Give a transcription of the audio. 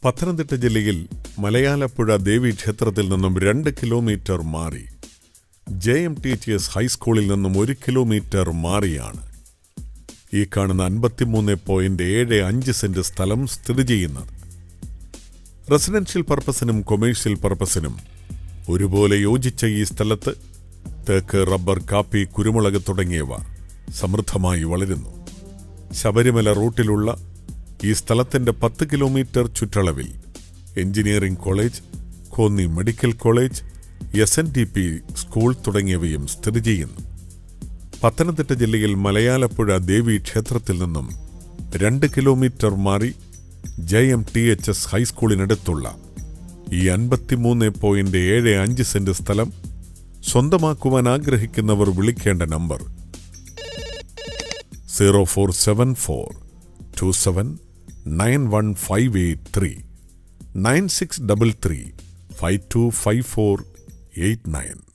പത്തനംതിട്ട ജില്ലയിൽ മലയാലപ്പുഴ ദേവീക്ഷേത്രത്തിൽ നിന്നും രണ്ട് കിലോമീറ്റർ മാറി J M T H S ഹൈസ്കൂളിൽ നിന്നും ഒരു കിലോമീറ്റർ മാറിയാണ് ഈ കാണുന്ന അൻപത്തിമൂന്ന് പോയിന്റ് ഏഴ് അഞ്ച് സെന്റ് സ്ഥലം സ്ഥിതി ചെയ്യുന്നത് റെസിഡൻഷ്യൽ പർപ്പസിനും കൊമേഴ്ഷ്യൽ പർപ്പസിനും ഒരുപോലെ യോജിച്ച ഈ സ്ഥലത്ത് തേക്ക് റബ്ബർ കാപ്പി കുരുമുളക് തുടങ്ങിയവ സമൃദ്ധമായി വളരുന്നു ശബരിമല റൂട്ടിലുള്ള ഈ സ്ഥലത്തിന്റെ പത്ത് കിലോമീറ്റർ ചുറ്റളവിൽ engineering college Konni medical college S N D P school തുടങ്ങിയവയും സ്ഥിതി ചെയ്യുന്നു പത്തനംതിട്ട ജില്ലയിൽ മലയാലപ്പുഴ ദേവി ക്ഷേത്രത്തിൽ നിന്നും രണ്ട് കിലോമീറ്റർ മാറി J M T H S ഹൈസ്കൂളിനടുത്തുള്ള ഈ അൻപത്തിമൂന്ന് പോയിന്റ് ഏഴ് അഞ്ച് സെന്റ് സ്ഥലം സ്വന്തമാക്കുവാൻ ആഗ്രഹിക്കുന്നവർ വിളിക്കേണ്ട number zero four seven four two seven nine one five eight three nine six double three five two five four eight nine